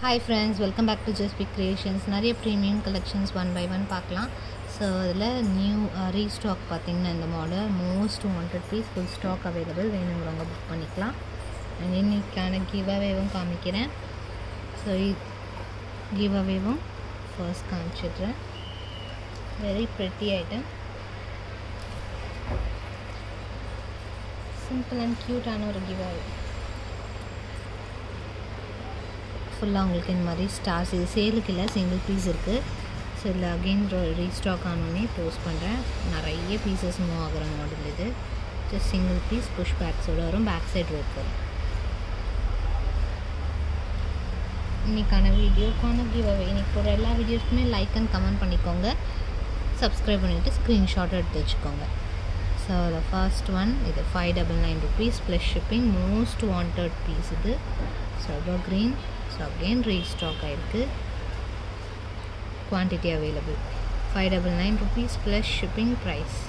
hi friends welcome back to just big creations நிறைய premium collections one by one பார்க்கலாம் so அதில் new restock பார்த்தீங்கன்னா இந்த model most wanted piece full stock available வேணுங்கிறவங்க book பண்ணிக்கலாம் and இன்னைக்கான give அவேவும் காமிக்கிறேன் ஸோ கிவ் அவேவும் ஃபர்ஸ்ட் காமிச்சிடுறேன் very pretty item simple and க்யூட்டான ஒரு கிவ் அவே ஃபுல்லாக உங்களுக்கு இந்த மாதிரி ஸ்டார்ஸ் இது சேலுக்கு இல்லை சிங்கிள் பீஸ் இருக்குது ஸோ இதில் அகெயின் ரீஸ்டாக் ஆனோடனே போஸ்ட் பண்ணுறேன் நிறைய பீசஸ் மூவ் ஆகிற மாடல் இது ஜஸ்ட் சிங்கிள் பீஸ் புஷ் பேக்ஸோடு வரும் பேக் சைட் ஒர்க் வரும் இன்றைக்கான வீடியோக்கான கிவ் அவே இன்றைக்கி போகிற எல்லா வீடியோஸ்க்குமே லைக் அண்ட் கமெண்ட் பண்ணிக்கோங்க சப்ஸ்கிரைப் பண்ணிவிட்டு ஸ்க்ரீன்ஷாட் எடுத்து வச்சுக்கோங்க ஸோ த ஃபர்ஸ்ட் ஒன் இது five double nine rupees plus shipping most wanted piece இது so evergreen so again restock ஆகிருக்கு quantity available five double nine rupees plus shipping price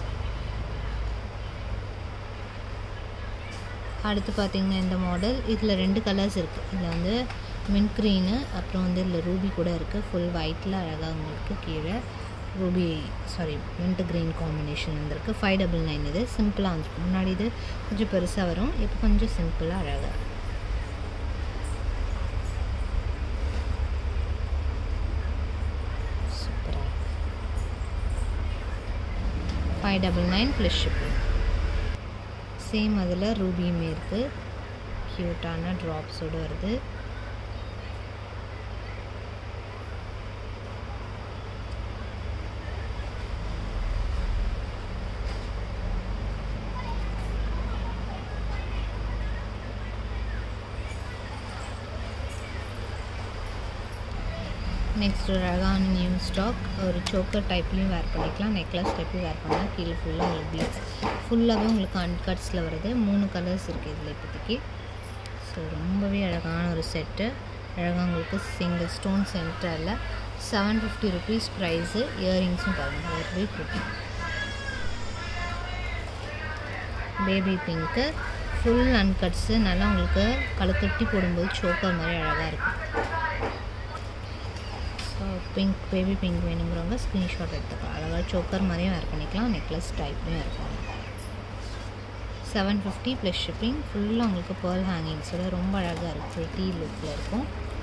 அடுத்து பார்த்திங்கன்னா இந்த மாடல் இதில் ரெண்டு கலர்ஸ் இருக்குது இதில் வந்து மின்ட் க்ரீனு அப்புறம் வந்து இதில் ரூபி கூட இருக்குது ஃபுல் ஒயிட்டில் அழகாக உங்களுக்கு கீழே ruby sorry mint green combination வந்திருக்கு ஃபைவ் டபுள் நைன் இது சிம்பிளாக வந்துருக்கு முன்னாடி இது கொஞ்சம் பெருசாக வரும் இப்போ கொஞ்சம் சிம்பிளாக அழகாக சூப்பராக five double nine plus shipping same அதில் ரூபியுமே இருக்குது க்யூட்டான ட்ராப்ஸோடு வருது நெக்ஸ்ட் ஒரு அழகான நியூ ஸ்டாக் ஒரு சோக்கர் டைப்லேயும் வேர் பண்ணிக்கலாம் நெக்லஸ் டைப்லையும் வேர் பண்ணலாம் கீழே ஃபுல்லாக உங்களுக்கு பீட்ஸ் ஃபுல்லாகவே உங்களுக்கு அன்கட்ஸில் வருது மூணு கலர்ஸ் இருக்குது இதில் இப்போதைக்கு ஸோ ரொம்பவே அழகான ஒரு செட்டு அழகாக உங்களுக்கு சிங்கிள் ஸ்டோன் சென்டரில் செவன் ஃபிஃப்டி ருபீஸ் ப்ரைஸு இயரிங்ஸும் பாருங்கள் வெரி குட்டி பேபி பிங்க்கு ஃபுல் அன்கட்ஸு நல்லா உங்களுக்கு கழுக்கட்டி போடும்போது சோக்கர் மாதிரி அழகாக இருக்கும் ஸோ பிங்க் பேபி பிங்க் வேணுங்கிறவங்க ஸ்க்ரீன்ஷாட் எடுத்துக்கலாம் அழகாக சோக்கர் மாதிரியும் வேர் பண்ணிக்கலாம் நெக்லஸ் டைப்லையும் வேர் பண்ணலாம் செவன் ஃபிஃப்டி ப்ளஸ் ஷிப்பிங் ஃபுல்லாக உங்களுக்கு பேர்ல் ஹேங்கிங்ஸோட ரொம்ப அழகாக இருக்குது டீ லுக்கில் இருக்கும்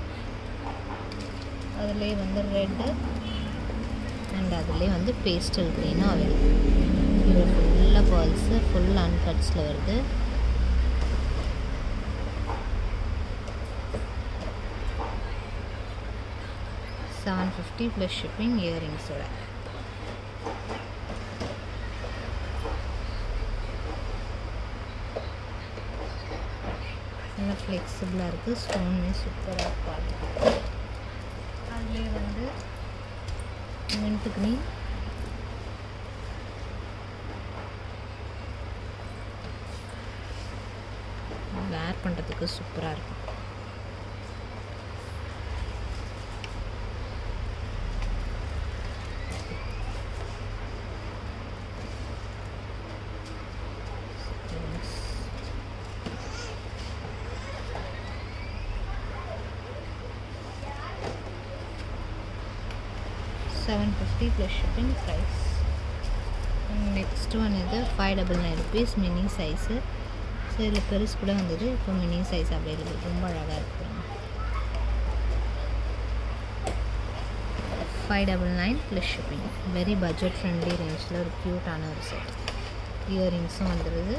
அதிலே வந்து ரெட்டு அண்ட் அதிலே வந்து பேஸ்டல் க்ரீனும் அவைலபிள் இது ஃபுல்லாக பேர்ல்ஸு ஃபுல் அன்கட்ஸில் வருது செவன் ஃபிஃப்டி ப்ளஸ் ஷிப்பிங் இயரிங்ஸோட நல்லா ஃப்ளெக்சிபிளாக இருக்குது ஸ்டோனுமே சூப்பராக இருக்கும் அதுலேயே வந்து மின்ட் க்ரீன் வேர் பண்ணுறதுக்கு சூப்பராக இருக்கும் seven fifty plus shipping price next one இது five double nine rupees mini size so இதில் பெருசு கூட வந்தது இப்போ மினி சைஸ் அவைலபிள் ரொம்ப அழகாக இருக்குது five double nine plus shipping very budget friendly ரேஞ்சில் ஒரு க்யூட்டான ஒரு செட் இயரிங்ஸும் வந்துடுது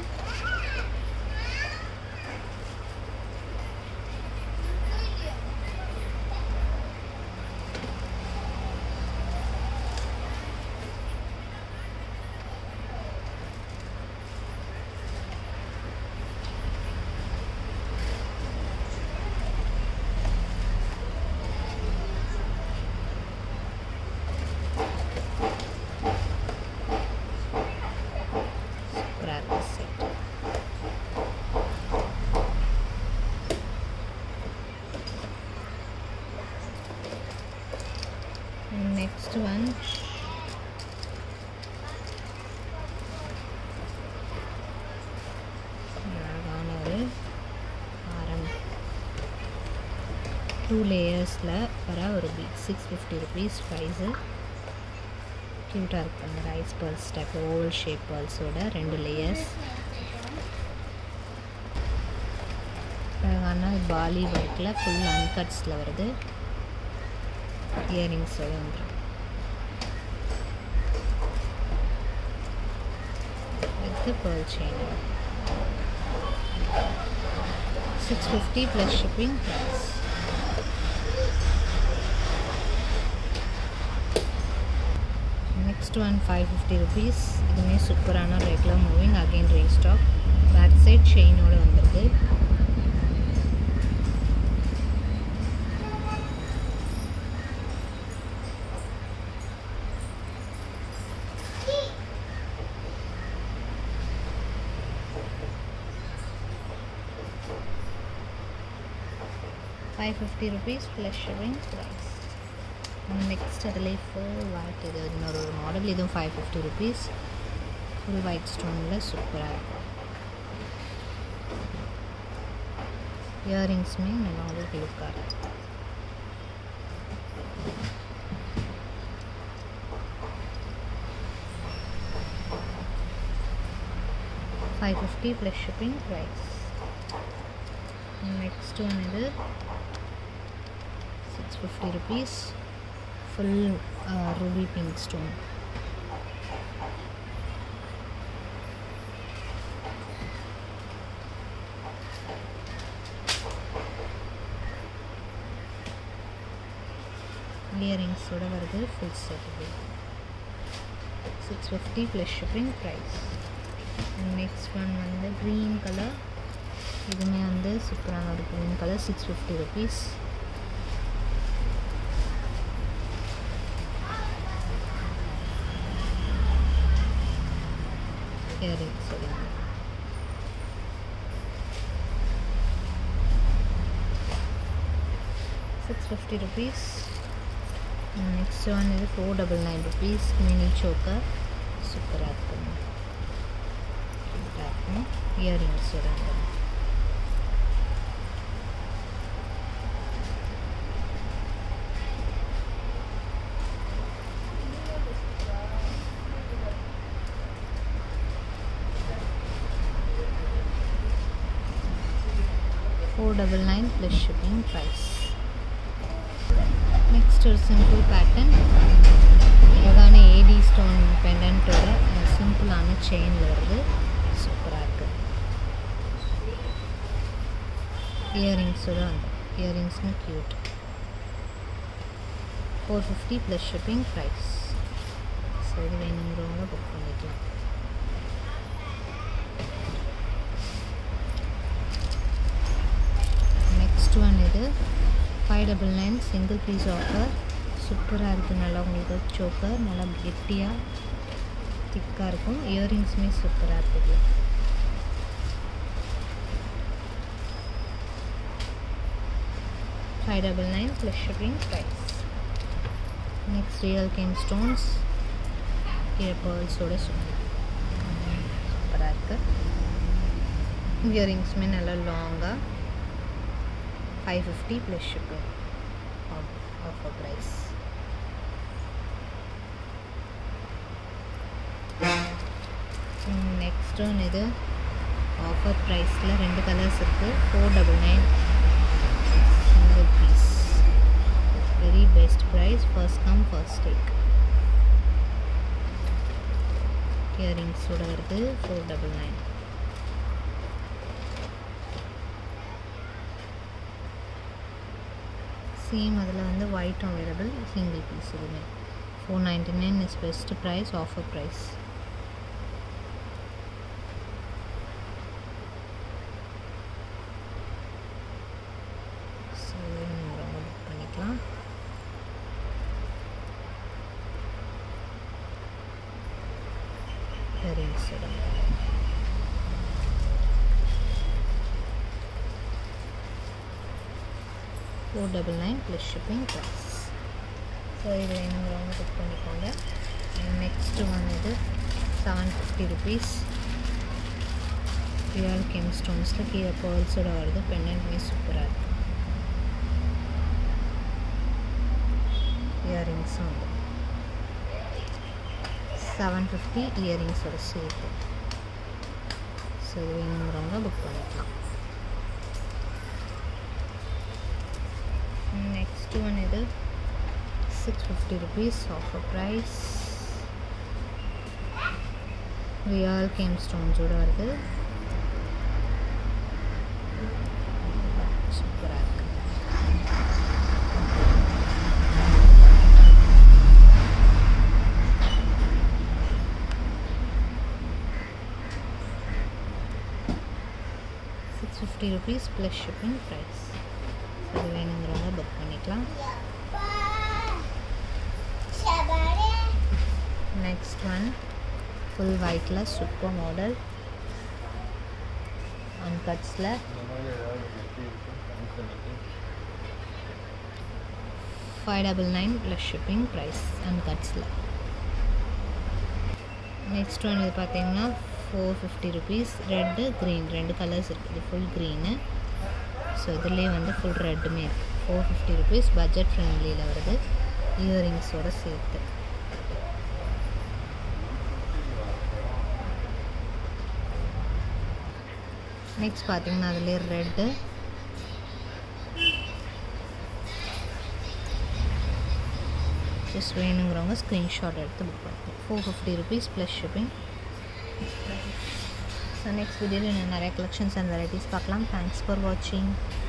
சூப்பராக இருக்குது செட் நெக்ஸ்ட் ஒன் அழகான ஒரு ஆரம் டூ டூ லேயர்ஸில் வர ஒரு bead six fifty rupees price க்யூட்டாக இருக்குது rice pearls type oval shape பர்ல்ஸோட ரெண்டு லேயர்ஸ் அழகான பாலி ஒர்க்கில் ஃபுல் அன்கட்ஸில் வருது இயரிங்ஸோட வந்துடும் with pearl chain six fifty plus shipping price next one five fifty rupees இதுவுமே சூப்பரான regular moving again restock back side செயினோடு வந்திருக்கு five fifty rupees plus shipping price next அதில் ஃபுல் ஒயிட் இது இன்னொரு ஒரு மாடல் இதுவும் five fifty rupees full white ஸ்டோனில் சூப்பராக இருக்கும் இயரிங்ஸுமே நல்லா உங்களுக்கு லுக்காக இருக்கும் five fifty plus shipping price next one இது six fifty rupees full ruby pink stone இயரிங்ஸோட வருது full set six fifty plus shipping price next one வந்து க்ரீன் கலர் இதுவுமே வந்து சூப்பரான ஒரு green colour six fifty rupees earrings சொல்லுங்க six fifty rupees next one இது four double nine rupees mini choker சூப்பராக இருக்கும் க்யூட்டாக இருக்கும் இயரிங்ஸ் சொல்லுங்க four double nine plus shipping price next ஒரு சிம்பிள் பேட்டர்ன் அழகான ஏடி ஸ்டோன் பெண்டன்ட்டோட சிம்பிளான செயினில் வருது சூப்பராக இருக்குது இயரிங்ஸோட வந்து இயரிங்ஸ்னு cute four fifty plus shipping price so இது வேணுங்கிறவங்க புக் பண்ணிக்கலாம் நெக்ஸ்ட் ஒன் இது five double nine single piece offer சூப்பராக இருக்குது நல்லா உங்களுக்கு சோக்கர் நல்லா கெட்டியாக திக்காக இருக்கும் இயரிங்ஸுமே சூப்பராக இருக்குது five double nine plus shipping price next real gem stones கீழே பேர்ல்ஸோட சூப்பராக இருக்குது இயரிங்ஸுமே நல்லா லாங்காக five fifty plus shipping offer price next one இது ஆஃபர் ப்ரைஸில் ரெண்டு கலர்ஸ் இருக்குது four double nine single piece very best price first come first take இயரிங்ஸோட வருது ஃபோர் டபுள் நைன் சேம் அதில் வந்து ஒயிட் அவைலபிள் சிங்கிள் பீஸ் இதுவுமே four ninety nine is best price offer price so நம்ம புக் பண்ணிக்கலாம் earrings four double nine plus shipping price so இது வேணுங்கிறவங்க book பண்ணிக்கோங்க நெக்ஸ்ட்டு ஒன் இது seven fifty rupees real gem ஸ்டோன்ஸில் கீழே பேர்ல்ஸோட வருது பெண்ணன்மே சூப்பராக இருக்குது இயரிங்ஸும் வந்து செவன் ஃபிஃப்டி இயரிங்ஸோட சேர்த்து ஸோ இது வேணுங்கிறவங்க புக் பண்ணிக்கலாம் நெக்ஸ்ட் ஒன் இது six fifty rupees offer price real gem ஸ்டோன்ஸோட வருது சூப்பராக இருக்கு six fifty rupees plus shipping price அது வேணுங்கிறவங்க புக் பண்ணிக்கலாம் நெக்ஸ்ட் ஒன் ஃபுல் ஒயிட்டில் சூப்பர் மாடல் அன்கட்ஸில் five double nine plus shipping price அன்கட்ஸில் நெக்ஸ்ட் ஒன் இது பார்த்தீங்கன்னா four fifty rupees red green ரெண்டு கலர்ஸ் இருக்குது ஃபுல் க்ரீனு ஸோ இதுலேயே வந்து ஃபுல் ரெட்டுமே இருக்குது ஃபோர் ஃபிஃப்டி ருபீஸ் பட்ஜெட் ஃப்ரெண்ட்லியில் வருது இயரிங்ஸோடு சேர்த்து நெக்ஸ்ட் பார்த்தீங்கன்னா அதுலேயே ரெட்டு ஜஸ்ட் வேணுங்கிறவங்க ஸ்க்ரீன்ஷாட் எடுத்து புக் பண்ணிக்கலாம் four fifty rupees plus shipping so next வீடியோவில் இன்னும் நிறைய கலெக்ஷன்ஸ் அண்ட் வெரைட்டிஸ் பார்க்கலாம் தேங்க்ஸ் ஃபார் வாட்சிங்